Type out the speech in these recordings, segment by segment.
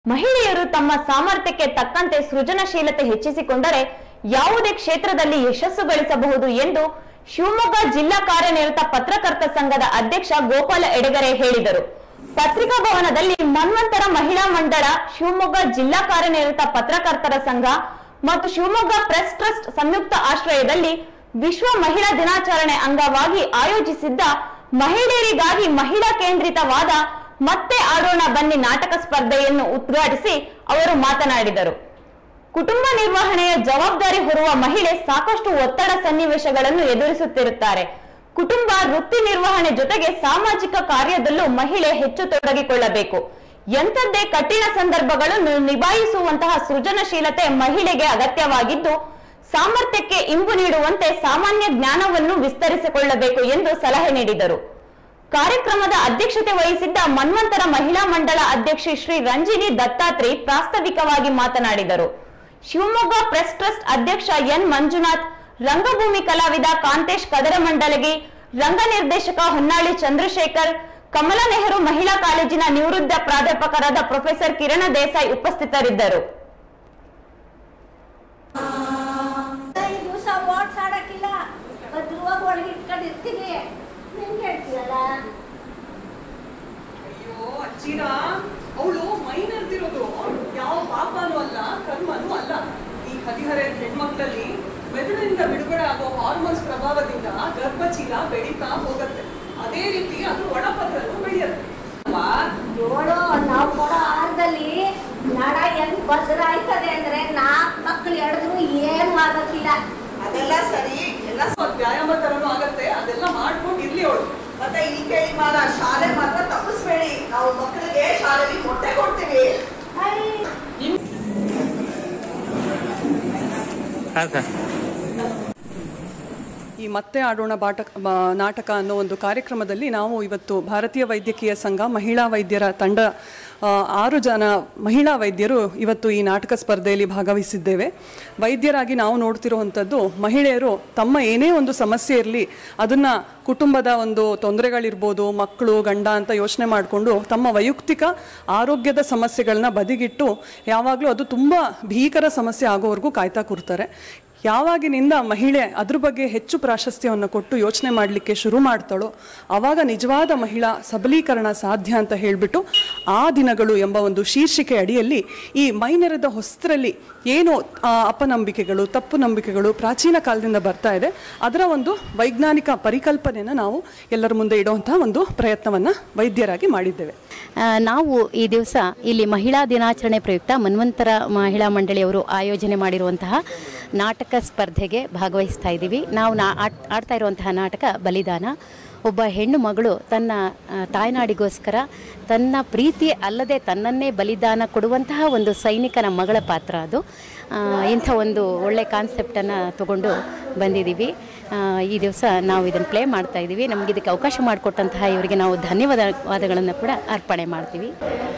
ಮಹಿಳೆಯರು ತಮ್ಮ ಸಾಮರ್ಥ್ಯಕ್ಕೆ ತಕ್ಕಂತೆ ಸೃಜನಶೀಲತೆ ಹೆಚ್ಚಿಸಿಕೊಂಡರೆ ಯಾವುದೇ ಕ್ಷೇತ್ರದಲ್ಲಿ ಯಶಸ್ಸು ಗಳಿಸಬಹುದು ಎಂದು ಶಿವಮೊಗ್ಗ ಜಿಲ್ಲಾ ಕಾರ್ಯನಿರತ ಪತ್ರಕರ್ತ ಸಂಘದ ಅಧ್ಯಕ್ಷ ಗೋಪಾಲ ಎಡೆಗರೆ ಹೇಳಿದರು ಪತ್ರಿಕಾ ಭವನದಲ್ಲಿ ಮನ್ವಂತರ ಮಹಿಳಾ ಮಂಡಳ ಶಿವಮೊಗ್ಗ ಜಿಲ್ಲಾ ಕಾರ್ಯನಿರತ ಪತ್ರಕರ್ತರ ಸಂಘ ಮತ್ತು ಶಿವಮೊಗ್ಗ ಪ್ರೆಸ್ ಟ್ರಸ್ಟ್ ಸಂಯುಕ್ತ ಆಶ್ರಯದಲ್ಲಿ ವಿಶ್ವ ಮಹಿಳಾ ದಿನಾಚರಣೆ ಅಂಗವಾಗಿ ಆಯೋಜಿಸಿದ್ದ ಮಹಿಳೆಯರಿಗಾಗಿ ಮಹಿಳಾ ಕೇಂದ್ರಿತವಾದ ಮತ್ತೆ ಆಡೋಣ ಬನ್ನಿ ನಾಟಕ ಸ್ಪರ್ಧೆಯನ್ನು ಉದ್ಘಾಟಿಸಿ ಅವರು ಮಾತನಾಡಿದರು ಕುಟುಂಬ ನಿರ್ವಹಣೆಯ ಜವಾಬ್ದಾರಿ ಹೊರುವ ಮಹಿಳೆ ಸಾಕಷ್ಟು ಒತ್ತಡ ಸನ್ನಿವೇಶಗಳನ್ನು ಎದುರಿಸುತ್ತಿರುತ್ತಾರೆ ಕುಟುಂಬ ವೃತ್ತಿ ನಿರ್ವಹಣೆ ಜೊತೆಗೆ ಸಾಮಾಜಿಕ ಕಾರ್ಯದಲ್ಲೂ ಮಹಿಳೆ ಹೆಚ್ಚು ತೊಡಗಿಕೊಳ್ಳಬೇಕು ಎಂಥದ್ದೇ ಕಠಿಣ ಸಂದರ್ಭಗಳನ್ನು ನಿಭಾಯಿಸುವಂತಹ ಸೃಜನಶೀಲತೆ ಮಹಿಳೆಗೆ ಅಗತ್ಯವಾಗಿದ್ದು ಸಾಮರ್ಥ್ಯಕ್ಕೆ ಇಂಬು ನೀಡುವಂತೆ ಸಾಮಾನ್ಯ ಜ್ಞಾನವನ್ನು ವಿಸ್ತರಿಸಿಕೊಳ್ಳಬೇಕು ಎಂದು ಸಲಹೆ ನೀಡಿದರು ಕಾರ್ಯಕ್ರಮದ ಅಧ್ಯಕ್ಷತೆ ವಹಿಸಿದ್ದ ಮನ್ವಂತರ ಮಹಿಳಾ ಮಂಡಳ ಅಧ್ಯಕ್ಷೆ ಶ್ರೀ ರಂಜಿನಿ ದತ್ತಾತ್ರಿ ಪ್ರಾಸ್ತಾವಿಕವಾಗಿ ಮಾತನಾಡಿದರು ಶಿವಮೊಗ್ಗ ಪ್ರೆಸ್ ಟ್ರಸ್ಟ್ ಅಧ್ಯಕ್ಷ ಎನ್ ಮಂಜುನಾಥ್ ರಂಗಭೂಮಿ ಕಲಾವಿದ ಕಾಂತೇಶ್ ಕದರಮಂಡಲಗಿ ರಂಗ ನಿರ್ದೇಶಕ ಹೊನ್ನಾಳಿ ಚಂದ್ರಶೇಖರ್ ಕಮಲಾ ನೆಹರು ಮಹಿಳಾ ಕಾಲೇಜಿನ ನಿವೃತ್ತ ಪ್ರಾಧ್ಯಾಪಕರಾದ ಪ್ರೊಫೆಸರ್ ಕಿರಣ ದೇಸಾಯಿ ಉಪಸ್ಥಿತರಿದ್ದರು ಈ ದಿವಸ ವಾಟ್ಸ್ ಆಡಕ್ಕಿಲ್ಲ ಭದ್ರವಾಗಿ ಒಳಗೆ ಇಟ್ಕೊಂಡಿರ್ತೀನಿ ನಿಮ್ಗೆ ಹೇಳ್ತೀರಲ್ಲ ಅಯ್ಯೋ ಅಜ್ಜಿರ ಅವಳು ಮೈ ನೆರೆದಿರೋದು ಯಾವ ಪಾಪನೂ ಅಲ್ಲ ಕರ್ಮನೂ ಅಲ್ಲ ಈ ಹದಿಹರೆಯ ಹೆಣ್ಮಕ್ಳಲ್ಲಿ ಮೆದುಳಿನಿಂದ ಬಿಡುಗಡೆ ಆಗೋ ಹಾರ್ಮೋನ್ಸ್ ಪ್ರಭಾವದಿಂದ ಗರ್ಭಚೀಲ ಬೆಳೀತಾ ಹೋಗುತ್ತೆ ಅದೇ ರೀತಿ ಅದು ಒಳಪದರಲ್ಲೂ ಬೆಳೆಯುತ್ತೆ ಅಲ್ವಾ? ನೋಡು ನಾವು ಕೊಡೋ ಆಹಾರದಲ್ಲಿ ನಡ ಹೆಂಗ್ ಭದ್ರ ಆಯ್ತದೆ ಅಂದ್ರೆ ನಾಲ್ಕು ಮಕ್ಕಳು ಎಳೆದ್ರು ಏನು ಆಗಕ್ಕಿಲ್ಲ ಅದೆಲ್ಲ ಸರಿ ಎಲ್ಲ ಸ್ವಲ್ಪ ವ್ಯಾಯಾಮ ತರನು ಆಗತ್ತೆ ಅದೆಲ್ಲ ಮಾಡ್ಕೊಂಡು ಇರ್ಲಿ ಅವಳು ಮತ್ತೆ ಈ ಕೇಳಿ ಮಾಡ ಶಾಲೆ ಮಾತ್ರ ತಪ್ಪಿಸ್ಬೇಡಿ ನಾವು ಮಕ್ಕಳಿಗೆ ಶಾಲೆಯಲ್ಲಿ ಮೊಟ್ಟೆ ಕೊಡ್ತೀವಿ ಹಾಂ ಸರ್ ಈ ಮತ್ತೆ ಆಡೋಣ ಬಾಟ ಬ- ನಾಟಕ ಅನ್ನೋ ಒಂದು ಕಾರ್ಯಕ್ರಮದಲ್ಲಿ ನಾವು ಇವತ್ತು ಭಾರತೀಯ ವೈದ್ಯಕೀಯ ಸಂಘ ಮಹಿಳಾ ವೈದ್ಯರ ತಂಡ ಆ, ಆರು ಜನ ಮಹಿಳಾ ವೈದ್ಯರು ಇವತ್ತು ಈ ನಾಟಕ ಸ್ಪರ್ಧೆಯಲ್ಲಿ ಭಾಗವಹಿಸಿದ್ದೇವೆ ವೈದ್ಯರಾಗಿ ನಾವು ನೋಡ್ತಿರುವಂಥದ್ದು ಮಹಿಳೆಯರು ತಮ್ಮ ಏನೇ ಒಂದು ಸಮಸ್ಯೆ ಇರಲಿ ಅದನ್ನು ಕುಟುಂಬದ ಒಂದು ತೊಂದರೆಗಳಿರ್ಬೋದು ಮಕ್ಕಳು ಗಂಡ ಅಂತ ಯೋಚನೆ ಮಾಡಿಕೊಂಡು ತಮ್ಮ ವೈಯಕ್ತಿಕ ಆರೋಗ್ಯದ ಸಮಸ್ಯೆಗಳನ್ನ ಬದಿಗಿಟ್ಟು ಯಾವಾಗಲೂ ಅದು ತುಂಬ ಭೀಕರ ಸಮಸ್ಯೆ ಆಗೋವರೆಗೂ ಕಾಯ್ತಾ ಕೂರ್ತಾರೆ ಯಾವಾಗಿನಿಂದ ಮಹಿಳೆ ಅದ್ರ ಬಗ್ಗೆ ಹೆಚ್ಚು ಪ್ರಾಶಸ್ತ್ಯವನ್ನು ಕೊಟ್ಟು ಯೋಚನೆ ಮಾಡಲಿಕ್ಕೆ ಶುರು ಮಾಡ್ತಾಳೋ ಆವಾಗ ನಿಜವಾದ ಮಹಿಳಾ ಸಬಲೀಕರಣ ಸಾಧ್ಯ ಅಂತ ಹೇಳಿಬಿಟ್ಟು ಆ ದಿನಗಳು ಎಂಬ ಒಂದು ಶೀರ್ಷಿಕೆ ಅಡಿಯಲ್ಲಿ ಈ ಮೈನೆರೆದ ಹೊಸ್ತರಲ್ಲಿ ಏನು ಆ, ಅಪನಂಬಿಕೆಗಳು ತಪ್ಪು ನಂಬಿಕೆಗಳು ಪ್ರಾಚೀನ ಕಾಲದಿಂದ ಬರ್ತಾ ಇದೆ ಅದರ ಒಂದು ವೈಜ್ಞಾನಿಕ ಪರಿಕಲ್ಪನೆಯನ್ನು ನಾವು ಎಲ್ಲರ ಮುಂದೆ ಇಡುವಂತಹ ಒಂದು ಪ್ರಯತ್ನವನ್ನು ವೈದ್ಯರಾಗಿ ಮಾಡಿದ್ದೇವೆ ಆ, ನಾವು ಈ ದಿವಸ ಇಲ್ಲಿ ಮಹಿಳಾ ದಿನಾಚರಣೆ ಪ್ರಯುಕ್ತ ಮನ್ವಂತರ ಮಹಿಳಾ ಮಂಡಳಿಯವರು ಆಯೋಜನೆ ಮಾಡಿರುವಂತಹ ನಾಟಕ ಸ್ಪರ್ಧೆಗೆ ಭಾಗವಹಿಸ್ತಾ ಇದ್ದೀವಿ ನಾವು ನಾ ಆಡ್- ಆಡ್ತಾ ಇರುವಂತಹ ನಾಟಕ ಬಲಿದಾನ ಒಬ್ಬ ಹೆಣ್ಣು ಮಗಳು ತನ್ನ ಆ, ತಾಯ್ನಾಡಿಗೋಸ್ಕರ ತನ್ನ ಪ್ರೀತಿ ಅಲ್ಲದೆ ತನ್ನನ್ನೇ ಬಲಿದಾನ ಕೊಡುವಂತಹ ಒಂದು ಸೈನಿಕನ ಮಗಳ ಪಾತ್ರ ಅದು ಆ, ಇಂಥ ಒಂದು ಒಳ್ಳೆ ಕಾನ್ಸೆಪ್ಟನ್ನು ತಗೊಂಡು ಬಂದಿದ್ದೀವಿ ಆ, ಈ ದಿವಸ ನಾವು ಇದನ್ನು ಪ್ಲೇ ಮಾಡ್ತಾ ಇದ್ದೀವಿ ನಮಗೆ ಇದಕ್ಕೆ ಅವಕಾಶ ಮಾಡಿಕೊಟ್ಟಂತಹ ಇವರಿಗೆ ನಾವು ಧನ್ಯವಾದಗಳನ್ನು ಕೂಡ ಅರ್ಪಣೆ ಮಾಡ್ತೀವಿ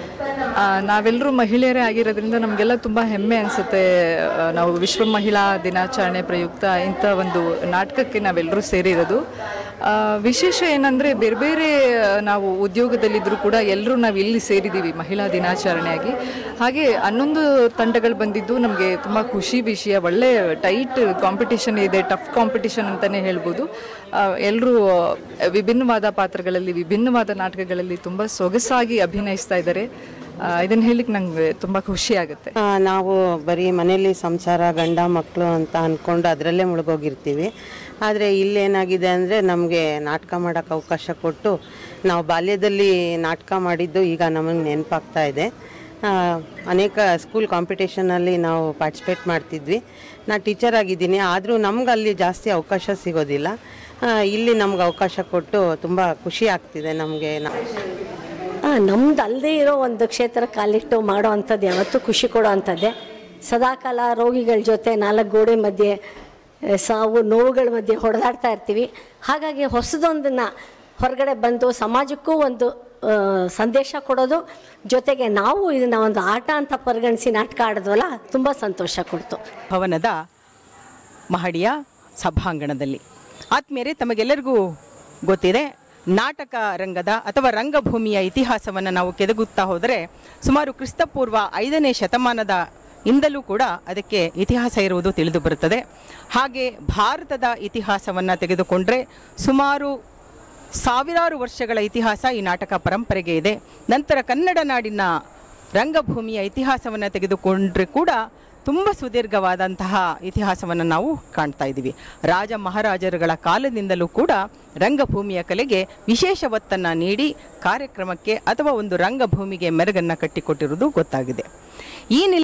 ಆ, ನಾವೆಲ್ಲರೂ ಮಹಿಳೆಯರೇ ಆಗಿರೋದ್ರಿಂದ ನಮಗೆಲ್ಲ ತುಂಬ ಹೆಮ್ಮೆ ಅನಿಸುತ್ತೆ ನಾವು ವಿಶ್ವ ಮಹಿಳಾ ದಿನಾಚರಣೆ ಪ್ರಯುಕ್ತ ಇಂಥ ಒಂದು ನಾಟಕಕ್ಕೆ ನಾವೆಲ್ಲರೂ ಸೇರಿರೋದು ಆ, ವಿಶೇಷ ಏನಂದರೆ ಬೇರೆ ಬೇರೆ ಆ, ನಾವು ಉದ್ಯೋಗದಲ್ಲಿದ್ದರೂ ಕೂಡ ಎಲ್ಲರೂ ನಾವು ಇಲ್ಲಿ ಸೇರಿದ್ದೀವಿ ಮಹಿಳಾ ದಿನಾಚರಣೆಯಾಗಿ ಹಾಗೆ ಹನ್ನೊಂದು ತಂಡಗಳು ಬಂದಿದ್ದು ನಮಗೆ ತುಂಬ ಖುಷಿ ವಿಷಯ ಒಳ್ಳೆ ಟೈಟ್ ಕಾಂಪಿಟಿಷನ್ ಇದೆ ಟಫ್ ಕಾಂಪಿಟಿಷನ್ ಅಂತಲೇ ಹೇಳ್ಬೋದು ಎಲ್ಲರೂ ವಿಭಿನ್ನವಾದ ಪಾತ್ರಗಳಲ್ಲಿ ವಿಭಿನ್ನವಾದ ನಾಟಕಗಳಲ್ಲಿ ತುಂಬ ಸೊಗಸಾಗಿ ಅಭಿನಯಿಸ್ತಾ ಇದ್ದಾರೆ ಇದನ್ನು ಹೇಳಲಿಕ್ಕೆ ನಂಗೆ ತುಂಬ ಖುಷಿ ಆಗುತ್ತೆ ಆ, ನಾವು ಬರೀ ಮನೆಯಲ್ಲಿ ಸಂಸಾರ ಗಂಡ ಮಕ್ಕಳು ಅಂತ ಅಂದ್ಕೊಂಡು ಅದರಲ್ಲೇ ಮುಳುಗೋಗಿರ್ತೀವಿ ಆದರೆ ಇಲ್ಲೇನಾಗಿದೆ ಅಂದರೆ ನಮಗೆ ನಾಟಕ ಮಾಡೋಕ್ಕೆ ಅವಕಾಶ ಕೊಟ್ಟು ನಾವು ಬಾಲ್ಯದಲ್ಲಿ ನಾಟಕ ಮಾಡಿದ್ದು ಈಗ ನಮಗೆ ನೆನಪಾಗ್ತಾ ಇದೆ ಆ, ಅನೇಕ ಸ್ಕೂಲ್ ಕಾಂಪಿಟೇಷನಲ್ಲಿ ನಾವು ಪಾರ್ಟಿಸಿಪೇಟ್ ಮಾಡ್ತಿದ್ವಿ ನಾನು ಟೀಚರ್ ಆಗಿದ್ದೀನಿ ಆದರೂ ನಮ್ಗೆ ಅಲ್ಲಿ ಜಾಸ್ತಿ ಅವಕಾಶ ಸಿಗೋದಿಲ್ಲ ಆ, ಇಲ್ಲಿ ನಮ್ಗೆ ಅವಕಾಶ ಕೊಟ್ಟು ತುಂಬ ಖುಷಿ ಆಗ್ತಿದೆ ನಮಗೆ ನಮ್ದು ಅಲ್ಲದೆ ಇರೋ ಒಂದು ಕ್ಷೇತ್ರ ಕಾಲಿಟ್ಟು ಮಾಡೋ ಅಂಥದ್ದು ಯಾವತ್ತೂ ಖುಷಿ ಕೊಡೋ ಅಂಥದ್ದೇ ಸದಾಕಾಲ ರೋಗಿಗಳ ಜೊತೆ ನಾಲ್ಕು ಗೋಡೆ ಮಧ್ಯೆ ಆ, ಸಾವು ನೋವುಗಳ ಮಧ್ಯೆ ಹೊಡೆದಾಡ್ತಾ ಇರ್ತೀವಿ ಹಾಗಾಗಿ ಹೊಸದೊಂದನ್ನು ಹೊರಗಡೆ ಬಂದು ಸಮಾಜಕ್ಕೂ ಒಂದು ಆ, ಸಂದೇಶ ಕೊಡೋದು ಜೊತೆಗೆ ನಾವು ಇದನ್ನು ಒಂದು ಆಟ ಅಂತ ಪರಿಗಣಿಸಿ ನಾಟಕ ಆಡಿದ್ವಲ್ಲ ತುಂಬ ಸಂತೋಷ ಕೊಡ್ತು ಭವನದ ಮಹಡಿಯ ಸಭಾಂಗಣದಲ್ಲಿ ಆತ್ಮೀಯರೇ ತಮಗೆಲ್ಲರಿಗೂ ಗೊತ್ತಿದೆ ನಾಟಕ ರಂಗದ ಅಥವಾ ರಂಗಭೂಮಿಯ ಇತಿಹಾಸವನ್ನು ನಾವು ಕೆದಗುತ್ತಾ ಹೋದರೆ ಸುಮಾರು ಕ್ರಿಸ್ತಪೂರ್ವ ಐದನೇ ಶತಮಾನದ ಇಂದಲೂ ಕೂಡ ಅದಕ್ಕೆ ಇತಿಹಾಸ ಇರುವುದು ತಿಳಿದು ಬರುತ್ತದೆ ಹಾಗೆ ಭಾರತದ ಇತಿಹಾಸವನ್ನು ತೆಗೆದುಕೊಂಡ್ರೆ ಸುಮಾರು ಸಾವಿರಾರು ವರ್ಷಗಳ ಇತಿಹಾಸ ಈ ನಾಟಕ ಪರಂಪರೆಗೆ ಇದೆ ನಂತರ ಕನ್ನಡ ನಾಡಿನ ರಂಗಭೂಮಿಯ ಇತಿಹಾಸವನ್ನು ತೆಗೆದುಕೊಂಡ್ರೆ ಕೂಡ ತುಂಬ ಸುದೀರ್ಘವಾದಂತಹ ಇತಿಹಾಸವನ್ನು ನಾವು ಕಾಣ್ತಾ ಇದ್ದೀವಿ ರಾಜ ಮಹಾರಾಜರುಗಳ ಕಾಲದಿಂದಲೂ ಕೂಡ ರಂಗಭೂಮಿಯ ಕಲೆಗೆ ವಿಶೇಷ ಒತ್ತನ್ನು ನೀಡಿ ಕಾರ್ಯಕ್ರಮಕ್ಕೆ ಅಥವಾ ಒಂದು ರಂಗಭೂಮಿಗೆ ಮೆರುಗನ್ನು ಕಟ್ಟಿಕೊಟ್ಟಿರುವುದು ಗೊತ್ತಾಗಿದೆ ಈ ನಿಲ್